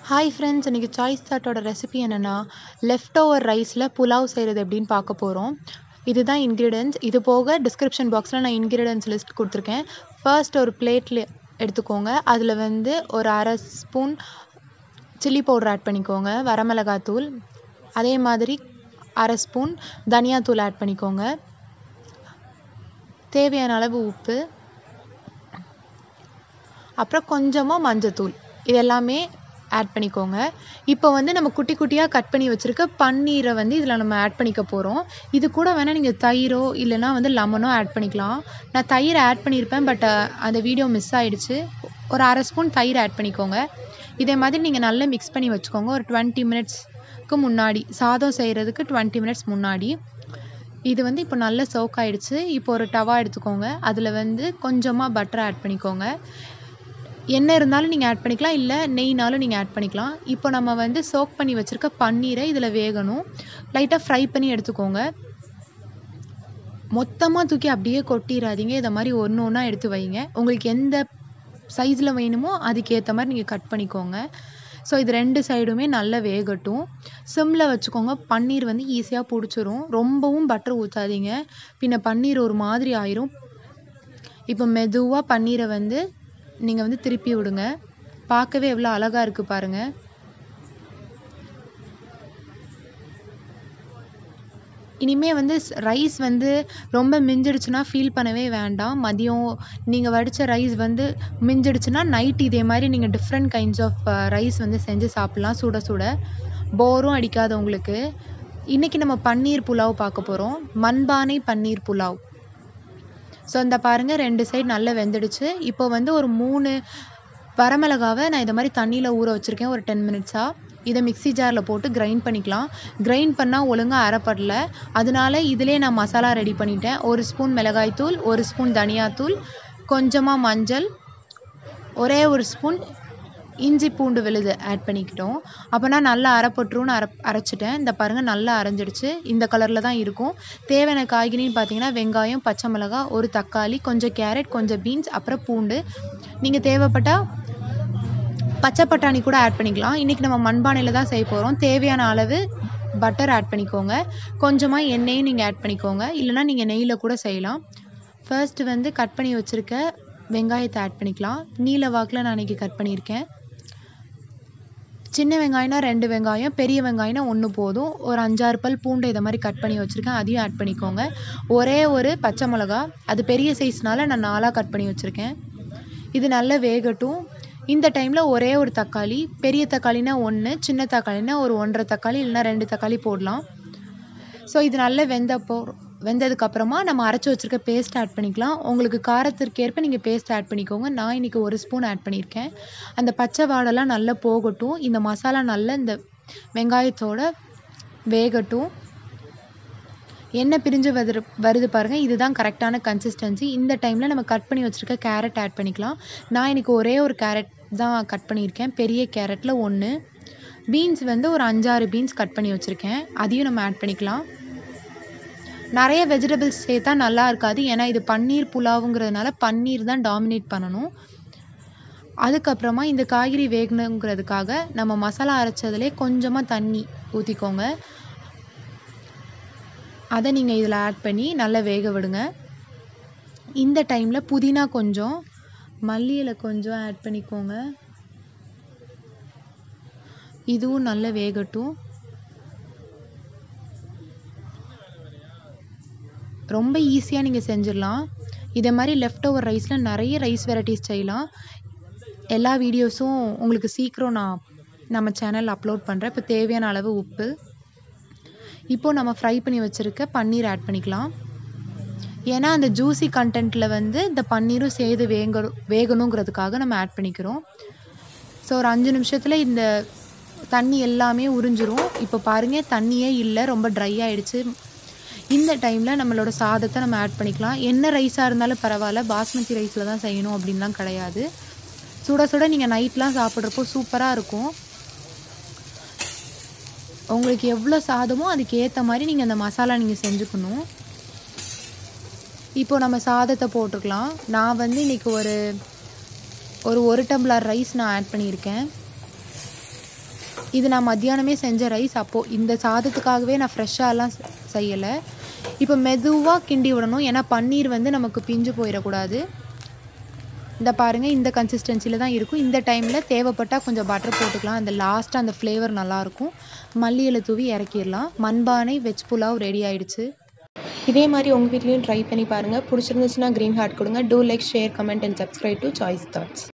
hi friends இன்றைக்கி Choice தாட்டோட recipe என்னென்னா லெஃப்ட் ஓவர் ரைஸில் புலாவ் செய்கிறது எப்படின்னு பார்க்க போகிறோம் இதுதான் இன்க்ரீடியன்ட்ஸ் இது போக டிஸ்கிரிப்ஷன் பாக்ஸில் நான் இன்க்ரீடியன்ட்ஸ் லிஸ்ட் கொடுத்துருக்கேன் ஃபர்ஸ்ட் ஒரு பிளேட்டில் எடுத்துக்கோங்க அதில் வந்து ஒரு அரை ஸ்பூன் சில்லி பவுடர் ஆட் பண்ணிக்கோங்க வரமிளகாத்தூள் அதே மாதிரி அரை ஸ்பூன் தனியாத்தூள் ஆட் பண்ணிக்கோங்க தேவையான அளவு உப்பு அப்புறம் கொஞ்சமாக மஞ்சத்தூள் இது எல்லாமே ஆட் பண்ணிக்கோங்க இப்போ வந்து நம்ம குட்டி குட்டியாக கட் பண்ணி வச்சுருக்க பன்னீரை வந்து இதில் நம்ம ஆட் பண்ணிக்க போகிறோம் இது கூட வேணால் நீங்கள் தயிரோ இல்லைனா வந்து லெமனோ ஆட் பண்ணிக்கலாம் நான் தயிர் ஆட் பண்ணியிருப்பேன் பட் அந்த வீடியோ மிஸ் ஆகிடுச்சு ஒரு அரை ஸ்பூன் தயிர் ஆட் பண்ணிக்கோங்க இதே மாதிரி நீங்கள் நல்லா மிக்ஸ் பண்ணி வச்சுக்கோங்க ஒரு டுவெண்ட்டி மினிட்ஸ்க்கு முன்னாடி சாதம் செய்கிறதுக்கு டுவெண்ட்டி மினிட்ஸ் முன்னாடி இது வந்து இப்போ நல்லா சோக் ஆகிடுச்சு இப்போ ஒரு டவா எடுத்துக்கோங்க அதில் வந்து கொஞ்சமாக பட்டர் ஆட் பண்ணிக்கோங்க எண்ணெய் இருந்தாலும் நீங்கள் ஆட் பண்ணிக்கலாம் இல்லை நெய்னாலும் நீங்கள் ஆட் பண்ணிக்கலாம் இப்போ நம்ம வந்து சோக் பண்ணி வச்சுருக்க பன்னீரை இதில் வேகணும் லைட்டாக ஃப்ரை பண்ணி எடுத்துக்கோங்க மொத்தமாக தூக்கி அப்படியே கொட்டிடாதீங்க இதை மாதிரி ஒன்று ஒன்றா எடுத்து வைங்க உங்களுக்கு எந்த சைஸில் வேணுமோ அதுக்கேற்ற மாதிரி நீங்கள் கட் பண்ணிக்கோங்க ஸோ இது ரெண்டு சைடுமே நல்லா வேகட்டும் சிம்மில் வச்சுக்கோங்க பன்னீர் வந்து ஈஸியாக பிடிச்சிரும் ரொம்பவும் பட்டர் ஊற்றாதீங்க பின்ன பன்னீர் ஒரு மாதிரி ஆயிரும் இப்போ மெதுவாக பன்னீரை வந்து நீங்கள் வந்து திருப்பி விடுங்க பார்க்கவே எவ்வளோ அழகாக இருக்குது பாருங்கள் இனிமே வந்து ரைஸ் வந்து ரொம்ப மிஞ்சிடுச்சுன்னா ஃபீல் பண்ணவே வேண்டாம் மதியம் நீங்கள் வடித்த ரைஸ் வந்து மிஞ்சிடுச்சுன்னா நைட் இதே மாதிரி நீங்கள் டிஃப்ரெண்ட் கைண்ட்ஸ் ஆஃப் ரைஸ் வந்து செஞ்சு சாப்பிட்லாம் சுட சுட போரும் அடிக்காது உங்களுக்கு இன்றைக்கி நம்ம பன்னீர் புலாவ் பார்க்க போகிறோம் மண்பானை பன்னீர் புலாவ் ஸோ இந்த பாருங்கள் ரெண்டு சைடு நல்லா வெந்துடுச்சு இப்போ வந்து ஒரு மூணு வரமிளகாவை நான் இதை மாதிரி தண்ணியில் ஊற வச்சுருக்கேன் ஒரு டென் மினிட்ஸாக இதை மிக்ஸி ஜாரில் போட்டு கிரைண்ட் பண்ணிக்கலாம் கிரைண்ட் பண்ணால் ஒழுங்காக அரைப்படல அதனால இதிலே நான் மசாலா ரெடி பண்ணிட்டேன் ஒரு ஸ்பூன் மிளகாய்த்தூள் ஒரு ஸ்பூன் தனியாத்தூள் கொஞ்சமாக மஞ்சள் ஒரே ஒரு ஸ்பூன் இஞ்சி பூண்டு விழுது ஆட் பண்ணிக்கிட்டோம் அப்போனா நல்லா அரைப்பட்டுருன்னு அரை அரைச்சிட்டேன் இந்த பாருங்கள் நல்லா அரைஞ்சிடுச்சு இந்த கலரில் தான் இருக்கும் தேவையான காய்கறின்னு பார்த்தீங்கன்னா வெங்காயம் பச்சை மிளகா ஒரு தக்காளி கொஞ்சம் கேரட் கொஞ்சம் பீன்ஸ் அப்புறம் பூண்டு நீங்கள் தேவைப்பட்டால் பச்சை பட்டாணி கூட ஆட் பண்ணிக்கலாம் இன்றைக்கி நம்ம மண்பானையில் தான் செய்ய போகிறோம் தேவையான அளவு பட்டர் ஆட் பண்ணிக்கோங்க கொஞ்சமாக எண்ணெயும் நீங்கள் ஆட் பண்ணிக்கோங்க இல்லைனா நீங்கள் நெய்யில் கூட செய்யலாம் ஃபர்ஸ்ட்டு வந்து கட் பண்ணி வச்சுருக்க வெங்காயத்தை ஆட் பண்ணிக்கலாம் நீல வாக்கில் நான் இன்றைக்கி கட் பண்ணியிருக்கேன் சின்ன வெங்காயம்னா ரெண்டு வெங்காயம் பெரிய வெங்காயம்னா ஒன்று போதும் ஒரு அஞ்சாறு பல் பூண்டு இதை மாதிரி கட் பண்ணி வச்சுருக்கேன் அதையும் ஆட் பண்ணிக்கோங்க ஒரே ஒரு பச்சை மிளகா அது பெரிய சைஸ்னால நான் நாலாக கட் பண்ணி வச்சுருக்கேன் இது நல்லா வேகட்டும் இந்த டைமில் ஒரே ஒரு தக்காளி பெரிய தக்காளினா ஒன்று சின்ன தக்காளினா ஒரு ஒன்றரை தக்காளி இல்லைனா ரெண்டு தக்காளி போடலாம் ஸோ இது நல்லா வெந்தப்போ வெந்ததுக்கப்புறமா நம்ம அரைச்சி வச்சுருக்க பேஸ்ட் ஆட் பண்ணிக்கலாம் உங்களுக்கு காரத்திற்கு ஏற்ப நீங்கள் பேஸ்ட் ஆட் பண்ணிக்கோங்க நான் இன்றைக்கி ஒரு ஸ்பூன் ஆட் பண்ணியிருக்கேன் அந்த பச்சை வாடெல்லாம் நல்லா போகட்டும் இந்த மசாலா நல்லா இந்த வெங்காயத்தோட வேகட்டும் எண்ணெய் பிரிஞ்சு வருது வருது பாருங்கள் இதுதான் கரெக்டான கன்சிஸ்டன்சி இந்த டைமில் நம்ம கட் பண்ணி வச்சுருக்க கேரட் ஆட் பண்ணிக்கலாம் நான் இன்றைக்கி ஒரே ஒரு கேரட் தான் கட் பண்ணியிருக்கேன் பெரிய கேரட்டில் ஒன்று பீன்ஸ் வந்து ஒரு அஞ்சாறு பீன்ஸ் கட் பண்ணி வச்சுருக்கேன் அதையும் நம்ம ஆட் பண்ணிக்கலாம் நிறைய வெஜிடபிள்ஸ் சேர்த்தா நல்லா இருக்காது ஏன்னா இது பன்னீர் புலாவுங்கிறதுனால பன்னீர் தான் டாமினேட் பண்ணணும் அதுக்கப்புறமா இந்த காய்கறி வேகணுங்கிறதுக்காக நம்ம மசாலா அரைச்சதுலே கொஞ்சமாக தண்ணி ஊற்றிக்கோங்க அதை நீங்கள் இதில் ஆட் பண்ணி நல்லா வேக விடுங்க இந்த டைமில் புதினா கொஞ்சம் மல்லி இலை கொஞ்சம் ஆட் பண்ணிக்கோங்க இதுவும் நல்லா வேகட்டும் ரொம்ப ஈஸியாக நீங்கள் செஞ்சிடலாம் இதே மாதிரி லெஃப்ட் ஓவர் ரைஸில் நிறைய ரைஸ் வெரைட்டிஸ் செய்யலாம் எல்லா வீடியோஸும் உங்களுக்கு சீக்கிரம் நான் நம்ம சேனல் அப்லோட் பண்ணுறேன் இப்போ தேவையான அளவு உப்பு இப்போது நம்ம ஃப்ரை பண்ணி வச்சுருக்க பன்னீர் ஆட் பண்ணிக்கலாம் ஏன்னா அந்த ஜூஸி கண்டென்ட்டில் வந்து இந்த பன்னீரும் சேர்ந்து வேக வேகணுங்கிறதுக்காக நம்ம ஆட் பண்ணிக்கிறோம் ஸோ ஒரு அஞ்சு நிமிஷத்தில் இந்த தண்ணி எல்லாமே உறிஞ்சிரும் இப்போ பாருங்கள் தண்ணியே இல்லை ரொம்ப ட்ரை ஆகிடுச்சு இந்த டைமில் நம்மளோட சாதத்தை நம்ம ஆட் பண்ணிக்கலாம் என்ன ரைஸாக இருந்தாலும் பரவாயில்ல பாஸ்மதி ரைஸில் தான் செய்யணும் அப்படின்லாம் கிடையாது சுட சுட நீங்கள் நைட்லாம் சாப்பிட்றப்போ சூப்பராக இருக்கும் உங்களுக்கு எவ்வளோ சாதமோ அதுக்கு ஏற்ற மாதிரி நீங்கள் அந்த மசாலா நீங்கள் செஞ்சுக்கணும் இப்போ நம்ம சாதத்தை போட்டுக்கலாம் நான் வந்து இன்றைக்கி ஒரு ஒரு ஒரு டம்ளர் ரைஸ் நான் ஆட் பண்ணியிருக்கேன் இது நான் மத்தியானமே செஞ்ச ரைஸ் அப்போது இந்த சாதத்துக்காகவே நான் ஃப்ரெஷ்ஷாலாம் செய்யலை இப்போ மெதுவாக கிண்டி விடணும் ஏன்னா பன்னீர் வந்து நமக்கு பிஞ்சு போயிடக்கூடாது இந்த பாருங்கள் இந்த கன்சிஸ்டன்சியில் தான் இருக்கும் இந்த டைமில் தேவைப்பட்டால் கொஞ்சம் பட்டர் போட்டுக்கலாம் அந்த லாஸ்ட்டாக அந்த ஃப்ளேவர் நல்லாயிருக்கும் மல்லி இலை தூவி இறக்கிடலாம் மண்பானை வெஜ் புலாவ் ரெடி ஆயிடுச்சு இதே மாதிரி உங்கள் வீட்லேயும் ட்ரை பண்ணி பாருங்கள் பிடிச்சிருந்துச்சுன்னா க்ரீன் ஹார்ட் கொடுங்க do like share comment and subscribe to Choice thoughts